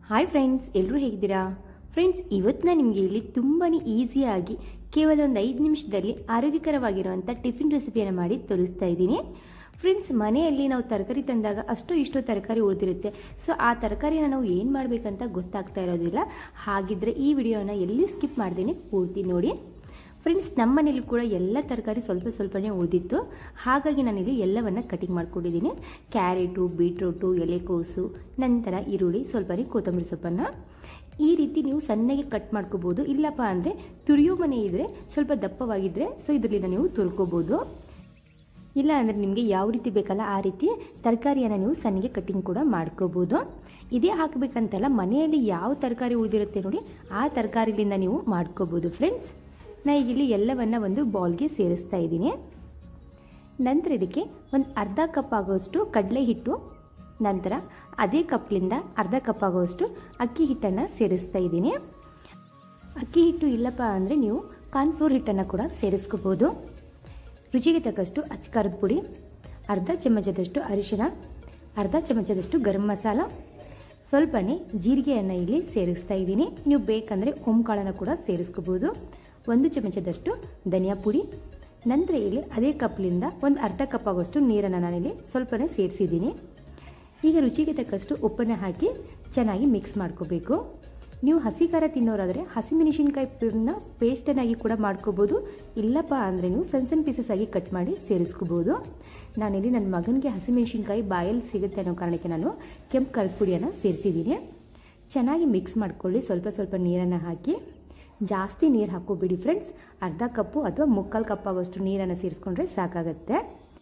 hi friends ಎಲ್ಲರೂ ಹೇಗಿದ್ದೀರಾ friends ಇವತ್ತು ನಾನು ನಿಮಗೆ ಇಲ್ಲಿ ತುಂಬಾ ಈಸಿಯಾಗಿ ಕೇವಲ ಒಂದು ಐದು ನಿಮಿಷದಲ್ಲಿ ಆರೋಗ್ಯಕರವಾಗಿರುವಂಥ ಟಿಫಿನ್ ರೆಸಿಪಿಯನ್ನು ಮಾಡಿ ತೋರಿಸ್ತಾ ಇದ್ದೀನಿ ಫ್ರೆಂಡ್ಸ್ ಮನೆಯಲ್ಲಿ ನಾವು ತರಕಾರಿ ತಂದಾಗ ಅಷ್ಟು ಇಷ್ಟು ತರಕಾರಿ ಉಳಿದಿರುತ್ತೆ ಸೊ ಆ ತರಕಾರಿನ ನಾವು ಏನು ಮಾಡಬೇಕಂತ ಗೊತ್ತಾಗ್ತಾ ಇರೋದಿಲ್ಲ ಹಾಗಿದ್ರೆ ಈ ವಿಡಿಯೋನ ಎಲ್ಲಿ ಸ್ಕಿಪ್ ಮಾಡ್ದೇನೆ ಪೂರ್ತಿ ನೋಡಿ ಫ್ರೆಂಡ್ಸ್ ನಮ್ಮ ಮನೇಲಿ ಕೂಡ ಎಲ್ಲ ತರಕಾರಿ ಸ್ವಲ್ಪ ಸ್ವಲ್ಪನೇ ಉಳಿದಿತ್ತು ಹಾಗಾಗಿ ನಾನಿಲ್ಲಿ ಎಲ್ಲವನ್ನು ಕಟಿಂಗ್ ಮಾಡ್ಕೊಂಡಿದ್ದೀನಿ ಕ್ಯಾರೆಟು ಬೀಟ್ರೂಟು ಎಲೆಕೋಸು ನಂತರ ಈರುಳ್ಳಿ ಸ್ವಲ್ಪನೇ ಕೊತ್ತಂಬರಿ ಸೊಪ್ಪನ್ನು ಈ ರೀತಿ ನೀವು ಸಣ್ಣಗೆ ಕಟ್ ಮಾಡ್ಕೋಬೋದು ಇಲ್ಲಪ್ಪ ಅಂದರೆ ತುರಿಯೋ ಮನೆ ಇದ್ದರೆ ಸ್ವಲ್ಪ ದಪ್ಪವಾಗಿದ್ದರೆ ಸೊ ಇದರಿಂದ ನೀವು ತುರ್ಕೋಬೋದು ಇಲ್ಲ ಅಂದರೆ ನಿಮಗೆ ಯಾವ ರೀತಿ ಬೇಕಲ್ಲ ಆ ರೀತಿ ತರಕಾರಿಯನ್ನು ನೀವು ಸಣ್ಣಗೆ ಕಟ್ಟಿಂಗ್ ಕೂಡ ಮಾಡ್ಕೋಬೋದು ಇದೇ ಹಾಕಬೇಕಂತಲ್ಲ ಮನೆಯಲ್ಲಿ ಯಾವ ತರಕಾರಿ ಉಳಿದಿರುತ್ತೆ ನೋಡಿ ಆ ತರಕಾರಿಲಿಂದ ನೀವು ಮಾಡ್ಕೋಬೋದು ಫ್ರೆಂಡ್ಸ್ ನಾ ಈಗ ಇಲ್ಲಿ ಎಲ್ಲವನ್ನು ಒಂದು ಬೌಲ್ಗೆ ಸೇರಿಸ್ತಾ ಇದ್ದೀನಿ ನಂತರ ಇದಕ್ಕೆ ಒಂದು ಅರ್ಧ ಕಪ್ ಆಗೋಷ್ಟು ಕಡಲೆ ಹಿಟ್ಟು ನಂತರ ಅದೇ ಕಪ್ಲಿಂದ ಅರ್ಧ ಕಪ್ ಆಗೋಷ್ಟು ಅಕ್ಕಿ ಹಿಟ್ಟನ್ನು ಸೇರಿಸ್ತಾ ಇದ್ದೀನಿ ಅಕ್ಕಿ ಹಿಟ್ಟು ಇಲ್ಲಪ್ಪ ಅಂದರೆ ನೀವು ಕಾರ್ನ್ಫ್ಲೋರ್ ಹಿಟ್ಟನ್ನು ಕೂಡ ಸೇರಿಸ್ಕೋಬೋದು ರುಚಿಗೆ ತಕ್ಕಷ್ಟು ಅಚ್ಚಕಾರದ ಪುಡಿ ಅರ್ಧ ಚಮಚದಷ್ಟು ಅರಿಶಿಣ ಅರ್ಧ ಚಮಚದಷ್ಟು ಗರಂ ಮಸಾಲ ಸ್ವಲ್ಪನೇ ಜೀರಿಗೆಯನ್ನು ಇಲ್ಲಿ ಸೇರಿಸ್ತಾ ಇದ್ದೀನಿ ನೀವು ಬೇಕಂದರೆ ಓಂಕಾಳನ್ನು ಕೂಡ ಸೇರಿಸ್ಕೋಬೋದು ಒಂದು ಚಮಚದಷ್ಟು ಧನಿಯಾ ಪುಡಿ ನಂತರ ಇಲ್ಲಿ ಅದೇ ಕಪ್ಲಿಂದ ಒಂದು ಅರ್ಧ ಕಪ್ ಆಗೋಷ್ಟು ನೀರನ್ನು ನಾನಿಲ್ಲಿ ಸ್ವಲ್ಪನೇ ಸೇರಿಸಿದ್ದೀನಿ ಈಗ ರುಚಿಗೆ ತಕ್ಕಷ್ಟು ಉಪ್ಪನ್ನು ಹಾಕಿ ಚೆನ್ನಾಗಿ ಮಿಕ್ಸ್ ಮಾಡ್ಕೋಬೇಕು ನೀವು ಹಸಿ ಖಾರ ತಿನ್ನೋರಾದರೆ ಹಸಿಮೆಣಸಿನ್ಕಾಯಿ ಪುಡಿನ ಪೇಸ್ಟನ್ನಾಗಿ ಕೂಡ ಮಾಡ್ಕೋಬೋದು ಇಲ್ಲಪ್ಪ ಅಂದರೆ ನೀವು ಸಣ್ಣ ಸಣ್ಣ ಪೀಸಸ್ ಆಗಿ ಕಟ್ ಮಾಡಿ ಸೇರಿಸ್ಕೋಬೋದು ನಾನಿಲ್ಲಿ ನನ್ನ ಮಗನಿಗೆ ಹಸಿಮೆಣಸಿನ್ಕಾಯಿ ಬಾಯಲ್ಲಿ ಸಿಗುತ್ತೆ ಅನ್ನೋ ಕಾರಣಕ್ಕೆ ನಾನು ಕೆಂಪು ಖಾರದ ಪುಡಿಯನ್ನು ಸೇರಿಸಿದ್ದೀನಿ ಚೆನ್ನಾಗಿ ಮಿಕ್ಸ್ ಮಾಡ್ಕೊಳ್ಳಿ ಸ್ವಲ್ಪ ಸ್ವಲ್ಪ ನೀರನ್ನು ಹಾಕಿ ಜಾಸ್ತಿ ನೀರು ಹಾಕೋಬಿಡಿ ಫ್ರೆಂಡ್ಸ್ ಅರ್ಧ ಕಪ್ಪು ಅಥವಾ ಮುಕ್ಕಾಲು ಕಪ್ ಆಗೋಷ್ಟು ನೀರನ್ನು ಸೇರಿಸ್ಕೊಂಡ್ರೆ ಸಾಕಾಗತ್ತೆ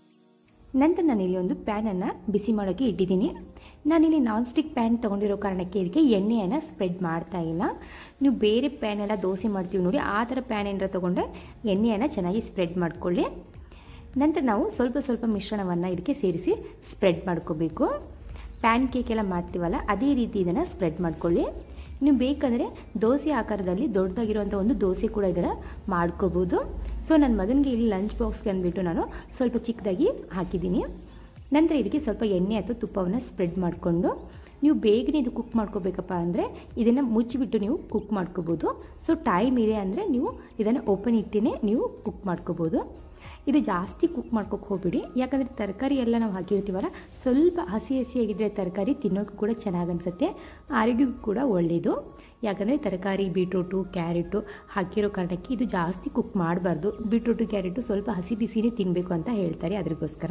ನಂತರ ನಾನಿಲ್ಲಿ ಒಂದು ಪ್ಯಾನನ್ನು ಬಿಸಿ ಮಾಡೋಕ್ಕೆ ಇಟ್ಟಿದ್ದೀನಿ ನಾನಿಲ್ಲಿ ನಾನ್ ಸ್ಟಿಕ್ ಪ್ಯಾನ್ ತೊಗೊಂಡಿರೋ ಕಾರಣಕ್ಕೆ ಇದಕ್ಕೆ ಎಣ್ಣೆಯನ್ನು ಸ್ಪ್ರೆಡ್ ಮಾಡ್ತಾ ಇಲ್ಲ ನೀವು ಬೇರೆ ಪ್ಯಾನೆಲ್ಲ ದೋಸೆ ಮಾಡ್ತೀವಿ ನೋಡಿ ಆ ಥರ ಪ್ಯಾನ್ ಏನಾರ ತೊಗೊಂಡ್ರೆ ಎಣ್ಣೆಯನ್ನು ಚೆನ್ನಾಗಿ ಸ್ಪ್ರೆಡ್ ಮಾಡ್ಕೊಳ್ಳಿ ನಂತರ ನಾವು ಸ್ವಲ್ಪ ಸ್ವಲ್ಪ ಮಿಶ್ರಣವನ್ನು ಇದಕ್ಕೆ ಸೇರಿಸಿ ಸ್ಪ್ರೆಡ್ ಮಾಡ್ಕೋಬೇಕು ಪ್ಯಾನ್ ಕೇಕ್ ಎಲ್ಲ ಮಾಡ್ತೀವಲ್ಲ ಅದೇ ರೀತಿ ಇದನ್ನು ಸ್ಪ್ರೆಡ್ ಮಾಡ್ಕೊಳ್ಳಿ ನೀವು ಬೇಕಂದರೆ ದೋಸೆ ಆಕಾರದಲ್ಲಿ ದೊಡ್ಡದಾಗಿರುವಂಥ ಒಂದು ದೋಸೆ ಕೂಡ ಇದನ್ನು ಮಾಡ್ಕೋಬೋದು ಸೊ ನನ್ನ ಮಗನಿಗೆ ಇಲ್ಲಿ ಲಂಚ್ ಬಾಕ್ಸ್ಗೆ ಅಂದ್ಬಿಟ್ಟು ನಾನು ಸ್ವಲ್ಪ ಚಿಕ್ಕದಾಗಿ ಹಾಕಿದ್ದೀನಿ ನಂತರ ಇದಕ್ಕೆ ಸ್ವಲ್ಪ ಎಣ್ಣೆ ಅಥವಾ ತುಪ್ಪವನ್ನು ಸ್ಪ್ರೆಡ್ ಮಾಡಿಕೊಂಡು ನೀವು ಬೇಗನೆ ಇದು ಕುಕ್ ಮಾಡ್ಕೋಬೇಕಪ್ಪ ಅಂದರೆ ಇದನ್ನು ಮುಚ್ಚಿಬಿಟ್ಟು ನೀವು ಕುಕ್ ಮಾಡ್ಕೋಬೋದು ಸೊ ಟೈಮ್ ಇದೆ ಅಂದರೆ ನೀವು ಇದನ್ನು ಓಪನ್ ಇಟ್ಟೇ ನೀವು ಕುಕ್ ಮಾಡ್ಕೋಬೋದು ಇದು ಜಾಸ್ತಿ ಕುಕ್ ಮಾಡ್ಕೋಕೆ ಹೋಗ್ಬಿಡಿ ಯಾಕಂದರೆ ತರಕಾರಿ ಎಲ್ಲ ನಾವು ಹಾಕಿರ್ತೀವಲ್ಲ ಸ್ವಲ್ಪ ಹಸಿ ಹಸಿಯಾಗಿದ್ದರೆ ತರಕಾರಿ ತಿನ್ನೋಕೆ ಕೂಡ ಚೆನ್ನಾಗಿ ಅನಿಸುತ್ತೆ ಆರೋಗ್ಯಕ್ಕೂ ಕೂಡ ಒಳ್ಳೆಯದು ಯಾಕಂದರೆ ತರಕಾರಿ ಬೀಟ್ರೂಟು ಕ್ಯಾರೆಟು ಹಾಕಿರೋ ಕಾರಣಕ್ಕೆ ಇದು ಜಾಸ್ತಿ ಕುಕ್ ಮಾಡಬಾರ್ದು ಬೀಟ್ರೂಟು ಕ್ಯಾರೆಟು ಸ್ವಲ್ಪ ಹಸಿ ಬಿಸಿನೇ ತಿನ್ನಬೇಕು ಅಂತ ಹೇಳ್ತಾರೆ ಅದಕ್ಕೋಸ್ಕರ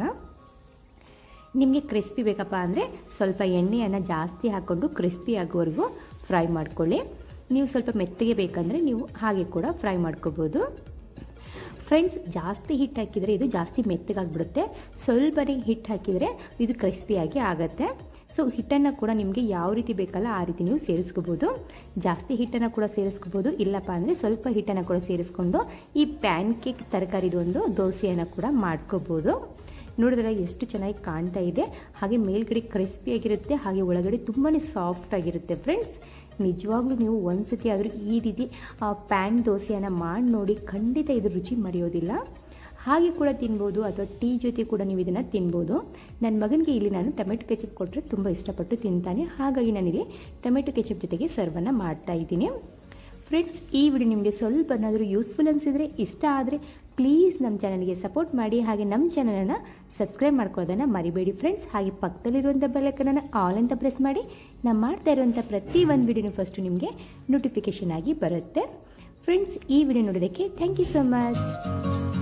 ನಿಮಗೆ ಕ್ರಿಸ್ಪಿ ಬೇಕಪ್ಪ ಅಂದರೆ ಸ್ವಲ್ಪ ಎಣ್ಣೆಯನ್ನು ಜಾಸ್ತಿ ಹಾಕ್ಕೊಂಡು ಕ್ರಿಸ್ಪಿ ಆಗೋವರೆಗೂ ಫ್ರೈ ಮಾಡ್ಕೊಳ್ಳಿ ನೀವು ಸ್ವಲ್ಪ ಮೆತ್ತಗೆ ಬೇಕಂದರೆ ನೀವು ಹಾಗೆ ಕೂಡ ಫ್ರೈ ಮಾಡ್ಕೋಬೋದು ಫ್ರೆಂಡ್ಸ್ ಜಾಸ್ತಿ ಹಿಟ್ಟು ಹಾಕಿದರೆ ಇದು ಜಾಸ್ತಿ ಮೆತ್ತಗಾಗ್ಬಿಡುತ್ತೆ ಸ್ವಲ್ಪನೇ ಹಿಟ್ಟು ಹಾಕಿದರೆ ಇದು ಕ್ರಿಸ್ಪಿಯಾಗಿ ಆಗುತ್ತೆ ಸೊ ಹಿಟ್ಟನ್ನು ಕೂಡ ನಿಮಗೆ ಯಾವ ರೀತಿ ಬೇಕಲ್ಲ ಆ ರೀತಿ ನೀವು ಸೇರಿಸ್ಕೋಬೋದು ಜಾಸ್ತಿ ಹಿಟ್ಟನ್ನು ಕೂಡ ಸೇರಿಸ್ಕೋಬೋದು ಇಲ್ಲಪ್ಪ ಅಂದರೆ ಸ್ವಲ್ಪ ಹಿಟ್ಟನ್ನು ಕೂಡ ಸೇರಿಸ್ಕೊಂಡು ಈ ಪ್ಯಾನ್ ಕೇಕ್ ತರಕಾರಿದು ಒಂದು ದೋಸೆಯನ್ನು ಕೂಡ ಮಾಡ್ಕೋಬೋದು ನೋಡಿದ್ರೆ ಎಷ್ಟು ಚೆನ್ನಾಗಿ ಕಾಣ್ತಾ ಇದೆ ಹಾಗೆ ಮೇಲ್ಗಡೆ ಕ್ರಿಸ್ಪಿಯಾಗಿರುತ್ತೆ ಹಾಗೆ ಒಳಗಡೆ ತುಂಬಾ ಸಾಫ್ಟ್ ಆಗಿರುತ್ತೆ ಫ್ರೆಂಡ್ಸ್ ನಿಜವಾಗ್ಲೂ ನೀವು ಒಂದು ಸತಿ ಆದರೂ ಈ ರೀತಿ ಪ್ಯಾನ್ ದೋಸೆಯನ್ನು ಮಾಡಿ ನೋಡಿ ಖಂಡಿತ ಇದು ರುಚಿ ಮರೆಯೋದಿಲ್ಲ ಹಾಗೆ ಕೂಡ ತಿನ್ಬೋದು ಅಥವಾ ಟೀ ಜೊತೆ ಕೂಡ ನೀವು ಇದನ್ನು ತಿನ್ಬೋದು ನನ್ನ ಮಗನಿಗೆ ಇಲ್ಲಿ ನಾನು ಟೊಮೆಟೊ ಕೆಚಪ್ ಕೊಟ್ಟರೆ ತುಂಬ ಇಷ್ಟಪಟ್ಟು ತಿಂತಾನೆ ಹಾಗಾಗಿ ನಾನಿಲ್ಲಿ ಟೊಮೆಟೊ ಕೆಚಪ್ ಜೊತೆಗೆ ಸರ್ವನ್ನು ಮಾಡ್ತಾ ಇದ್ದೀನಿ ಫ್ರೆಂಡ್ಸ್ ಈ ವಿಡಿಯೋ ನಿಮಗೆ ಸ್ವಲ್ಪ ಏನಾದರೂ ಯೂಸ್ಫುಲ್ ಅನಿಸಿದರೆ ಇಷ್ಟ ಆದರೆ ಪ್ಲೀಸ್ ನಮ್ಮ ಚಾನಲ್ಗೆ ಸಪೋರ್ಟ್ ಮಾಡಿ ಹಾಗೆ ನಮ್ಮ ಚಾನಲನ್ನು ಸಬ್ಸ್ಕ್ರೈಬ್ ಮಾಡ್ಕೊಳ್ಳೋದನ್ನು ಮರಿಬೇಡಿ ಫ್ರೆಂಡ್ಸ್ ಹಾಗೆ ಪಕ್ಕದಲ್ಲಿರುವಂಥ ಬೆಲ್ಲಕ್ಕನ್ನು ಆಲ್ ಅಂತ ಪ್ರೆಸ್ ಮಾಡಿ ನಾನು ಮಾಡ್ತಾ ಇರುವಂಥ ಪ್ರತಿ ಒಂದು ವಿಡಿಯೋನು ಫಸ್ಟು ನಿಮಗೆ ನೋಟಿಫಿಕೇಷನ್ ಆಗಿ ಬರುತ್ತೆ ಫ್ರೆಂಡ್ಸ್ ಈ ವಿಡಿಯೋ ನೋಡೋದಕ್ಕೆ ಥ್ಯಾಂಕ್ ಯು ಸೊ ಮಚ್